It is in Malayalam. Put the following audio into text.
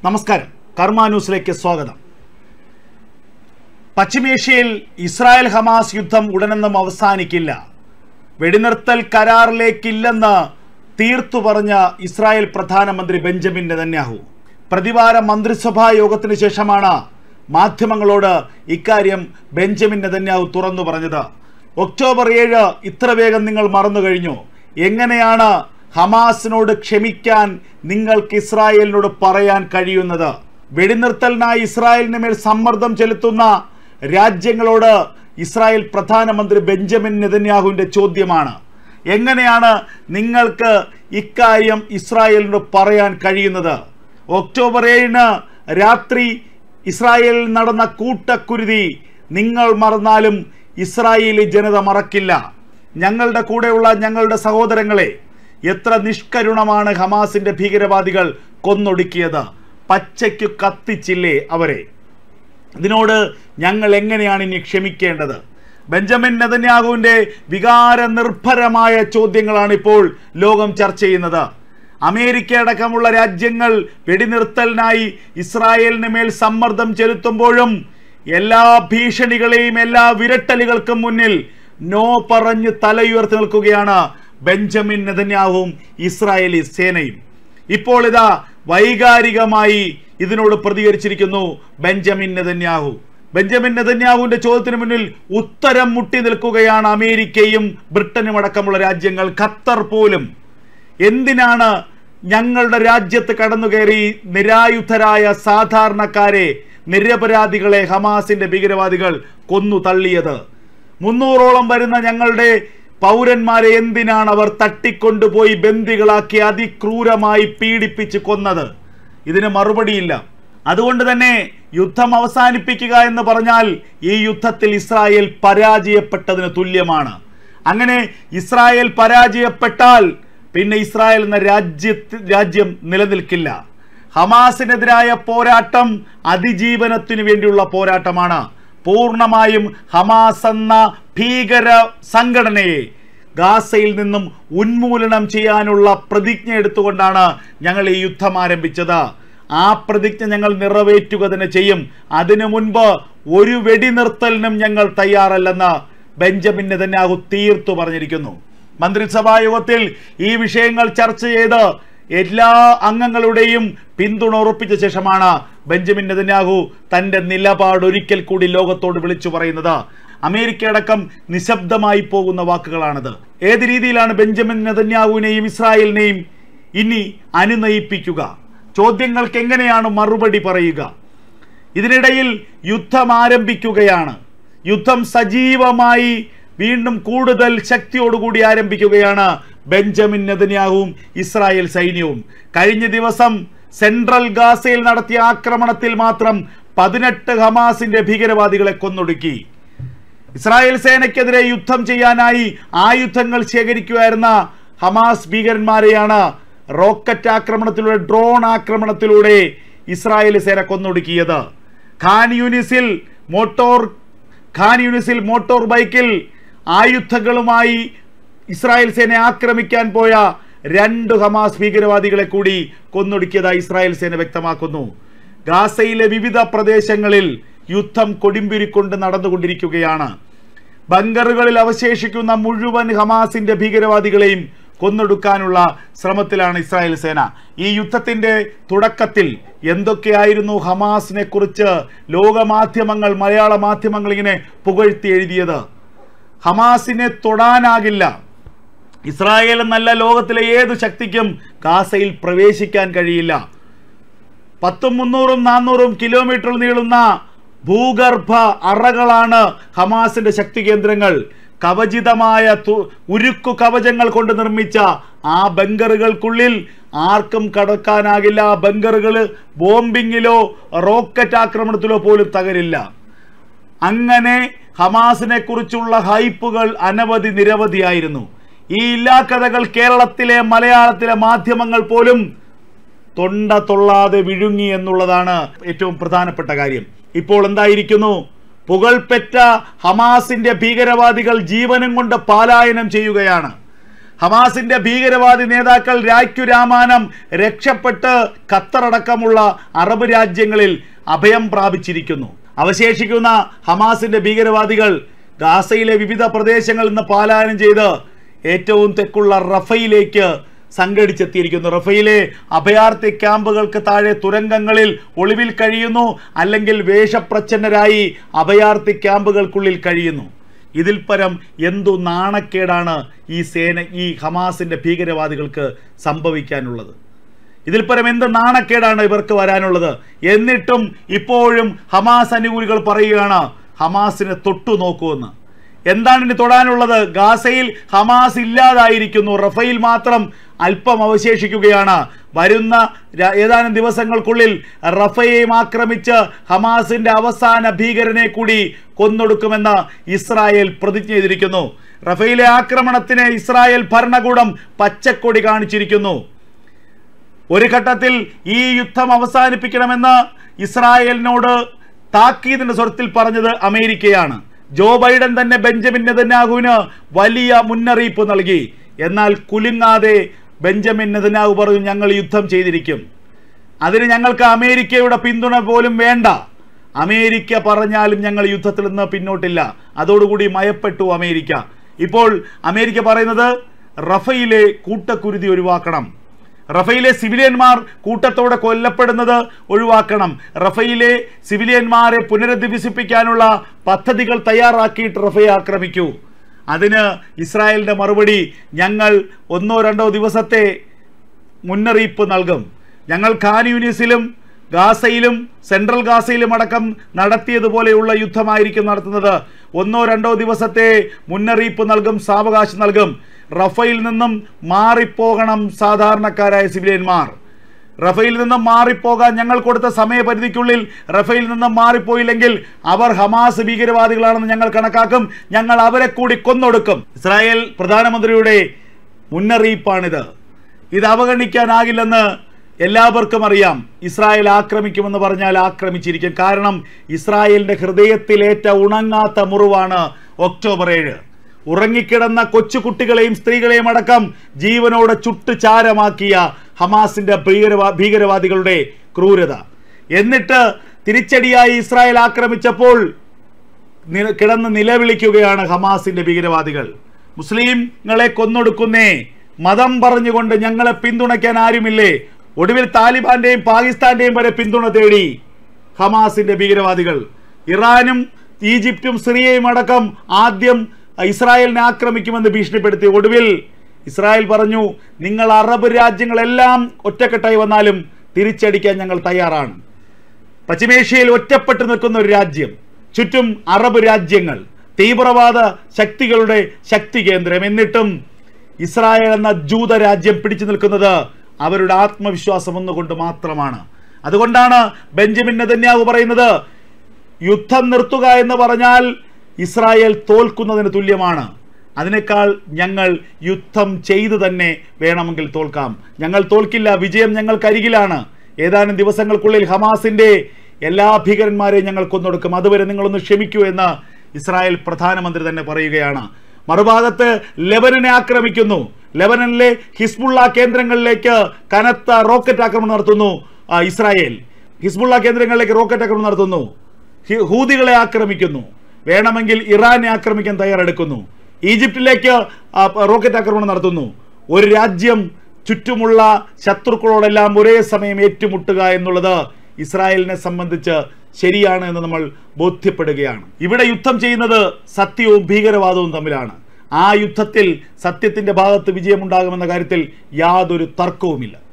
നമസ്കാരം കർമ്മ ന്യൂസിലേക്ക് സ്വാഗതം പശ്ചിമേഷ്യയിൽ ഇസ്രായേൽ ഹമാസ് യുദ്ധം ഉടനൊന്നും അവസാനിക്കില്ല വെടിനിർത്തൽ കരാറിലേക്കില്ലെന്ന് തീർത്തു പറഞ്ഞ ഇസ്രായേൽ പ്രധാനമന്ത്രി ബെഞ്ചമിൻ നെതന്യാഹു പ്രതിവാര മന്ത്രിസഭാ യോഗത്തിന് ശേഷമാണ് മാധ്യമങ്ങളോട് ഇക്കാര്യം ബെഞ്ചമിൻ നെതന്യാഹു തുറന്നു പറഞ്ഞത് ഒക്ടോബർ ഏഴ് ഇത്ര വേഗം നിങ്ങൾ മറന്നു കഴിഞ്ഞു എങ്ങനെയാണ് ഹമാസിനോട് ക്ഷമിക്കാൻ നിങ്ങൾക്ക് ഇസ്രായേലിനോട് പറയാൻ കഴിയുന്നത് വെടിനിർത്തലിനായി ഇസ്രായേലിന് മേൽ സമ്മർദ്ദം ചെലുത്തുന്ന രാജ്യങ്ങളോട് ഇസ്രായേൽ പ്രധാനമന്ത്രി ബെഞ്ചമിൻ നെതന്യാഹുവിൻ്റെ ചോദ്യമാണ് എങ്ങനെയാണ് നിങ്ങൾക്ക് ഇക്കാര്യം ഇസ്രായേലിനോട് പറയാൻ കഴിയുന്നത് ഒക്ടോബർ ഏഴിന് രാത്രി ഇസ്രായേലിൽ നടന്ന കൂട്ടക്കുരുതി നിങ്ങൾ മറന്നാലും ഇസ്രായേലി ജനത മറക്കില്ല ഞങ്ങളുടെ കൂടെയുള്ള ഞങ്ങളുടെ സഹോദരങ്ങളെ എത്ര നിഷ്കരുണമാണ് ഹമാസിന്റെ ഭീകരവാദികൾ കൊന്നൊടുക്കിയത് പച്ചയ്ക്ക് കത്തിച്ചില്ലേ അവരെ ഇതിനോട് ഞങ്ങൾ എങ്ങനെയാണ് ഇനി ക്ഷമിക്കേണ്ടത് ബെഞ്ചമിൻ നെതന്യാഹുവിന്റെ വികാര നിർഭരമായ ചോദ്യങ്ങളാണ് ഇപ്പോൾ ലോകം ചർച്ച ചെയ്യുന്നത് അമേരിക്ക അടക്കമുള്ള രാജ്യങ്ങൾ വെടിനിർത്തലിനായി ഇസ്രായേലിന് മേൽ സമ്മർദ്ദം ചെലുത്തുമ്പോഴും എല്ലാ ഭീഷണികളെയും എല്ലാ വിരട്ടലുകൾക്കും മുന്നിൽ നോ പറഞ്ഞ് തലയുയർത്തി നിൽക്കുകയാണ് ബെഞ്ചമിൻ നെതന്യാഹുവും ഇസ്രായേലി സേനയും ഇപ്പോൾ ഇതാ വൈകാരികമായി ഇതിനോട് പ്രതികരിച്ചിരിക്കുന്നു ബെഞ്ചമിൻ നെതന്യാഹു ബെഞ്ചമിൻ നെതന്യാഹുവിന്റെ ചോദ്യത്തിന് മുന്നിൽ ഉത്തരം മുട്ടി നിൽക്കുകയാണ് അമേരിക്കയും ബ്രിട്ടനും അടക്കമുള്ള രാജ്യങ്ങൾ ഖത്തർ പോലും എന്തിനാണ് ഞങ്ങളുടെ രാജ്യത്ത് കടന്നുകയറി നിരായുധരായ സാധാരണക്കാരെ നിരപരാധികളെ ഹമാസിന്റെ ഭീകരവാദികൾ കൊന്നു തള്ളിയത് മുന്നൂറോളം വരുന്ന ഞങ്ങളുടെ പൗരന്മാരെ എന്തിനാണ് അവർ തട്ടിക്കൊണ്ടുപോയി ബന്ദികളാക്കി അതിക്രൂരമായി പീഡിപ്പിച്ച് കൊന്നത് ഇതിന് മറുപടിയില്ല അതുകൊണ്ട് തന്നെ യുദ്ധം അവസാനിപ്പിക്കുക എന്ന് പറഞ്ഞാൽ ഈ യുദ്ധത്തിൽ ഇസ്രായേൽ പരാജയപ്പെട്ടതിന് തുല്യമാണ് അങ്ങനെ ഇസ്രായേൽ പരാജയപ്പെട്ടാൽ പിന്നെ ഇസ്രായേൽ എന്ന രാജ്യത്ത് രാജ്യം നിലനിൽക്കില്ല ഹമാസിനെതിരായ പോരാട്ടം അതിജീവനത്തിനു വേണ്ടിയുള്ള പോരാട്ടമാണ് പൂർണ്ണമായും ഹമാസ് എന്ന ഭീകര സംഘടനയെ ഗാസയിൽ നിന്നും ഉന്മൂലനം ചെയ്യാനുള്ള പ്രതിജ്ഞ എടുത്തുകൊണ്ടാണ് ഞങ്ങൾ ഈ യുദ്ധം ആരംഭിച്ചത് ആ പ്രതിജ്ഞ ഞങ്ങൾ നിറവേറ്റുക തന്നെ ചെയ്യും അതിനു മുൻപ് ഒരു വെടിനിർത്തലിനും ഞങ്ങൾ തയ്യാറല്ലെന്ന് ബെഞ്ചമിൻ നെതന്യാഹു തീർത്തു പറഞ്ഞിരിക്കുന്നു മന്ത്രിസഭാ യോഗത്തിൽ ഈ വിഷയങ്ങൾ ചർച്ച ചെയ്ത് എല്ലാ അംഗങ്ങളുടെയും പിന്തുണ ഉറപ്പിച്ച ശേഷമാണ് ബെഞ്ചമിൻ നെതന്യാഹു തന്റെ നിലപാട് ഒരിക്കൽ കൂടി ലോകത്തോട് വിളിച്ചു പറയുന്നത് അമേരിക്ക അടക്കം നിശബ്ദമായി പോകുന്ന വാക്കുകളാണത് ഏത് രീതിയിലാണ് ബെഞ്ചമിൻ നെതന്യാഹുവിനെയും ഇസ്രായേലിനെയും ഇനി അനുനയിപ്പിക്കുക ചോദ്യങ്ങൾക്ക് എങ്ങനെയാണ് മറുപടി പറയുക ഇതിനിടയിൽ യുദ്ധം ആരംഭിക്കുകയാണ് യുദ്ധം സജീവമായി വീണ്ടും കൂടുതൽ ശക്തിയോടുകൂടി ആരംഭിക്കുകയാണ് ബെഞ്ചമിൻ നെതന്യാഹുവും ഇസ്രായേൽ സൈന്യവും കഴിഞ്ഞ ദിവസം സെൻട്രൽ ഗാസയിൽ നടത്തിയ ആക്രമണത്തിൽ മാത്രം പതിനെട്ട് ഹമാസിന്റെ ഭീകരവാദികളെ കൊന്നൊടുക്കി ഇസ്രായേൽ സേനയ്ക്കെതിരെ യുദ്ധം ചെയ്യാനായി ആയുധങ്ങൾ ശേഖരിക്കുമായിരുന്ന ഹമാസ് ഭീകരന്മാരെയാണ് റോക്കറ്റ് ആക്രമണത്തിലൂടെ ഡ്രോൺ ആക്രമണത്തിലൂടെ ഇസ്രായേൽ സേന കൊന്നൊടുക്കിയത് ഖാൻ യൂണിസിൽ മോട്ടോർ ഖാൻ യൂണിസിൽ മോട്ടോർ ബൈക്കിൽ ആയുധങ്ങളുമായി ഇസ്രായേൽ സേന ആക്രമിക്കാൻ പോയ രണ്ട് ഹമാസ് ഭീകരവാദികളെ കൂടി കൊന്നൊടുക്കിയതായി ഇസ്രായേൽ സേന വ്യക്തമാക്കുന്നു ഗാസയിലെ വിവിധ പ്രദേശങ്ങളിൽ യുദ്ധം കൊടിമ്പിരിക്കൊണ്ട് നടന്നുകൊണ്ടിരിക്കുകയാണ് ബങ്കറുകളിൽ അവശേഷിക്കുന്ന മുഴുവൻ ഹമാസിന്റെ ഭീകരവാദികളെയും കൊന്നൊടുക്കാനുള്ള ശ്രമത്തിലാണ് ഇസ്രായേൽ സേന ഈ യുദ്ധത്തിന്റെ തുടക്കത്തിൽ എന്തൊക്കെയായിരുന്നു ഹമാസിനെ കുറിച്ച് ലോകമാധ്യമങ്ങൾ മലയാള മാധ്യമങ്ങൾ ഇങ്ങനെ പുകഴ്ത്തി എഴുതിയത് ഹമാസിനെ തൊടാനാകില്ല ഇസ്രായേൽ എന്നല്ല ലോകത്തിലെ ഏത് ശക്തിക്കും ഗാസയിൽ പ്രവേശിക്കാൻ കഴിയില്ല പത്തും മുന്നൂറും നാന്നൂറും കിലോമീറ്റർ നീളുന്ന ഭൂഗർഭ അറകളാണ് ഹമാസിന്റെ ശക്തി കേന്ദ്രങ്ങൾ കവചിതമായ ഉരുക്കു കവചങ്ങൾ കൊണ്ട് നിർമ്മിച്ച ആ ബങ്കറുകൾക്കുള്ളിൽ ആർക്കും കടക്കാനാകില്ല ആ ബങ്കറുകൾ ബോംബിങ്ങിലോ റോക്കറ്റ് ആക്രമണത്തിലോ പോലും തകരില്ല അങ്ങനെ ഹമാസിനെ കുറിച്ചുള്ള ഹൈപ്പുകൾ അനവധി നിരവധിയായിരുന്നു ഈ ഇല്ലാ കഥകൾ കേരളത്തിലെ മലയാളത്തിലെ മാധ്യമങ്ങൾ പോലും തൊണ്ട തൊള്ളാതെ വിഴുങ്ങി എന്നുള്ളതാണ് ഏറ്റവും പ്രധാനപ്പെട്ട കാര്യം ഇപ്പോൾ എന്തായിരിക്കുന്നു പുകൾപെറ്റ ഹമാസിന്റെ ഭീകരവാദികൾ ജീവനും കൊണ്ട് പാലായനം ചെയ്യുകയാണ് ഹമാസിന്റെ ഭീകരവാദി നേതാക്കൾ രായ്ക്കു രാമാനം രക്ഷപ്പെട്ട് ഖത്തറടക്കമുള്ള അറബ് രാജ്യങ്ങളിൽ അഭയം പ്രാപിച്ചിരിക്കുന്നു അവശേഷിക്കുന്ന ഹമാസിന്റെ ഭീകരവാദികൾ ഗാസയിലെ വിവിധ പ്രദേശങ്ങളിൽ നിന്ന് പാലായനം ചെയ്ത് ഏറ്റവും തെക്കുള്ള റഫയിലേക്ക് സംഘടിച്ചെത്തിയിരിക്കുന്നു റഫയിലെ അഭയാർത്ഥി ക്യാമ്പുകൾക്ക് താഴെ തുരങ്കങ്ങളിൽ ഒളിവിൽ കഴിയുന്നു അല്ലെങ്കിൽ വേഷപ്രച്ഛന്നരായി അഭയാർത്ഥി ക്യാമ്പുകൾക്കുള്ളിൽ കഴിയുന്നു ഇതിൽ പരം എന്തു നാണക്കേടാണ് ഈ സേന ഈ ഹമാസിന്റെ ഭീകരവാദികൾക്ക് സംഭവിക്കാനുള്ളത് ഇതിൽ പരം എന്ത് നാണക്കേടാണ് ഇവർക്ക് വരാനുള്ളത് എന്നിട്ടും ഇപ്പോഴും ഹമാസ് അനുകൂലികൾ പറയുകയാണ് ഹമാസിനെ തൊട്ടു നോക്കുമെന്ന് എന്താണ് ഇനി തൊടാനുള്ളത് ഗാസയിൽ ഹമാസ് ഇല്ലാതായിരിക്കുന്നു റഫയിൽ മാത്രം അല്പം അവശേഷിക്കുകയാണ് വരുന്ന ര- ഏതാനും ദിവസങ്ങൾക്കുള്ളിൽ റഫയെയും ആക്രമിച്ച് ഹമാസിന്റെ അവസാന ഭീകരനെ കൂടി കൊന്നൊടുക്കുമെന്ന് ഇസ്രായേൽ പ്രതിജ്ഞ ചെയ്തിരിക്കുന്നു റഫയിലെ ആക്രമണത്തിന് ഇസ്രായേൽ ഭരണകൂടം പച്ചക്കൊടി കാണിച്ചിരിക്കുന്നു ഒരു ഘട്ടത്തിൽ ഈ യുദ്ധം അവസാനിപ്പിക്കണമെന്ന് ഇസ്രായേലിനോട് താക്കീതിന്റെ സ്വരത്തിൽ പറഞ്ഞത് അമേരിക്കയാണ് ജോ ബൈഡൻ തന്നെ ബെഞ്ചമിൻ നെതന്യാഹുവിന് വലിയ മുന്നറിയിപ്പ് നൽകി എന്നാൽ കുലുങ്ങാതെ ബെഞ്ചമിൻ നെതന്യാഹു പറഞ്ഞു ഞങ്ങൾ യുദ്ധം ചെയ്തിരിക്കും അതിന് ഞങ്ങൾക്ക് അമേരിക്കയുടെ പിന്തുണ പോലും വേണ്ട അമേരിക്ക പറഞ്ഞാലും ഞങ്ങൾ യുദ്ധത്തിൽ നിന്ന് പിന്നോട്ടില്ല അതോടുകൂടി മയപ്പെട്ടു അമേരിക്ക ഇപ്പോൾ അമേരിക്ക പറയുന്നത് റഫയിലെ കൂട്ടക്കുരുതി ഒഴിവാക്കണം റഫയിലെ സിവിലിയന്മാർ കൂട്ടത്തോടെ കൊല്ലപ്പെടുന്നത് ഒഴിവാക്കണം റഫയിലെ സിവിലിയന്മാരെ പുനരധിവസിപ്പിക്കാനുള്ള പദ്ധതികൾ തയ്യാറാക്കിയിട്ട് റഫയെ ആക്രമിക്കൂ അതിന് ഇസ്രായേലിന്റെ മറുപടി ഞങ്ങൾ ഒന്നോ രണ്ടോ ദിവസത്തെ മുന്നറിയിപ്പ് നൽകും ഞങ്ങൾ ഖാൻ യൂനിസിലും ഗാസയിലും സെൻട്രൽ ഗാസയിലും അടക്കം നടത്തിയതുപോലെയുള്ള യുദ്ധമായിരിക്കും നടത്തുന്നത് ഒന്നോ രണ്ടോ ദിവസത്തെ മുന്നറിയിപ്പ് നൽകും സാവകാശം നൽകും റഫയിൽ നിന്നും മാറിപ്പോകണം സാധാരണക്കാരായ സിവിലിയന്മാർ റഫയിൽ നിന്നും മാറിപ്പോകാൻ ഞങ്ങൾ കൊടുത്ത സമയപരിധിക്കുള്ളിൽ റഫയിൽ നിന്നും മാറിപ്പോയില്ലെങ്കിൽ അവർ ഹമാസ് ഭീകരവാദികളാണെന്ന് ഞങ്ങൾ കണക്കാക്കും ഞങ്ങൾ അവരെ കൂടി കൊന്നൊടുക്കും ഇസ്രായേൽ പ്രധാനമന്ത്രിയുടെ മുന്നറിയിപ്പാണിത് ഇത് അവഗണിക്കാനാകില്ലെന്ന് എല്ലാവർക്കും അറിയാം ഇസ്രായേൽ ആക്രമിക്കുമെന്ന് പറഞ്ഞാൽ ആക്രമിച്ചിരിക്കും കാരണം ഇസ്രായേലിന്റെ ഹൃദയത്തിലേറ്റ ഉണങ്ങാത്ത മുറിവാണ് ഒക്ടോബർ ഏഴ് ഉറങ്ങിക്കിടന്ന കൊച്ചുകുട്ടികളെയും സ്ത്രീകളെയും അടക്കം ജീവനോടെ ചുട്ടു ചാരമാക്കിയ ഹമാസിന്റെ ഭീകരവാ ഭീകരവാദികളുടെ ക്രൂരത എന്നിട്ട് തിരിച്ചടിയായി ഇസ്രായേൽ ആക്രമിച്ചപ്പോൾ നി- കിടന്ന് നിലവിളിക്കുകയാണ് ഹമാസിന്റെ ഭീകരവാദികൾ മുസ്ലിങ്ങളെ കൊന്നൊടുക്കുന്നേ മതം പറഞ്ഞുകൊണ്ട് ഞങ്ങളെ പിന്തുണയ്ക്കാൻ ആരുമില്ലേ ഒടുവിൽ താലിബാന്റെയും പാകിസ്ഥാന്റെയും വരെ പിന്തുണ തേടി ഹമാസിന്റെ ഭീകരവാദികൾ ഇറാനും ഈജിപ്തും സിറിയയും അടക്കം ആദ്യം ഇസ്രായേലിനെ ആക്രമിക്കുമെന്ന് ഭീഷണിപ്പെടുത്തി ഒടുവിൽ ഇസ്രായേൽ പറഞ്ഞു നിങ്ങൾ അറബ് രാജ്യങ്ങളെല്ലാം ഒറ്റക്കെട്ടായി വന്നാലും തിരിച്ചടിക്കാൻ ഞങ്ങൾ തയ്യാറാണ് പശ്ചിമേഷ്യയിൽ ഒറ്റപ്പെട്ടു നിൽക്കുന്ന ഒരു രാജ്യം ചുറ്റും അറബ് രാജ്യങ്ങൾ തീവ്രവാദ ശക്തികളുടെ ശക്തി കേന്ദ്രം എന്നിട്ടും ഇസ്രായേൽ എന്ന ജൂത രാജ്യം പിടിച്ചു നിൽക്കുന്നത് അവരുടെ ആത്മവിശ്വാസം ഒന്നുകൊണ്ട് മാത്രമാണ് അതുകൊണ്ടാണ് ബെഞ്ചമിൻ നെതന്യാഹു പറയുന്നത് യുദ്ധം നിർത്തുക എന്ന് പറഞ്ഞാൽ ഇസ്രായേൽ തോൽക്കുന്നതിന് തുല്യമാണ് അതിനേക്കാൾ ഞങ്ങൾ യുദ്ധം ചെയ്തു തന്നെ വേണമെങ്കിൽ തോൽക്കാം ഞങ്ങൾ തോൽക്കില്ല വിജയം ഞങ്ങൾക്കരികിലാണ് ഏതാനും ദിവസങ്ങൾക്കുള്ളിൽ ഹമാസിന്റെ എല്ലാ ഭീകരന്മാരെയും ഞങ്ങൾ കൊന്നൊടുക്കും അതുവരെ നിങ്ങളൊന്ന് ക്ഷമിക്കൂ എന്ന് ഇസ്രായേൽ പ്രധാനമന്ത്രി തന്നെ പറയുകയാണ് മറുഭാഗത്ത് ലെബനനെ ആക്രമിക്കുന്നു ലെബനനിലെ ഹിസ്ബുള്ള കേന്ദ്രങ്ങളിലേക്ക് കനത്ത റോക്കറ്റ് ആക്രമണം നടത്തുന്നു ആ, ഇസ്രായേൽ ഹിസ്ബുള്ള കേന്ദ്രങ്ങളിലേക്ക് റോക്കറ്റ് ആക്രമണം നടത്തുന്നു ഹി- ഹൂതികളെ ആക്രമിക്കുന്നു വേണമെങ്കിൽ ഇറാനെ ആക്രമിക്കാൻ തയ്യാറെടുക്കുന്നു ഈജിപ്തിലേക്ക് ആ, റോക്കറ്റ് ആക്രമണം നടത്തുന്നു ഒരു രാജ്യം ചുറ്റുമുള്ള ശത്രുക്കളോടെല്ലാം ഒരേ സമയം ഏറ്റുമുട്ടുക എന്നുള്ളത് ഇസ്രായേലിനെ സംബന്ധിച്ച് ശരിയാണ് എന്ന് നമ്മൾ ബോധ്യപ്പെടുകയാണ് ഇവിടെ യുദ്ധം ചെയ്യുന്നത് സത്യവും ഭീകരവാദവും തമ്മിലാണ് ആ യുദ്ധത്തിൽ സത്യത്തിന്റെ ഭാഗത്ത് വിജയമുണ്ടാകുമെന്ന കാര്യത്തിൽ യാതൊരു തർക്കവുമില്ല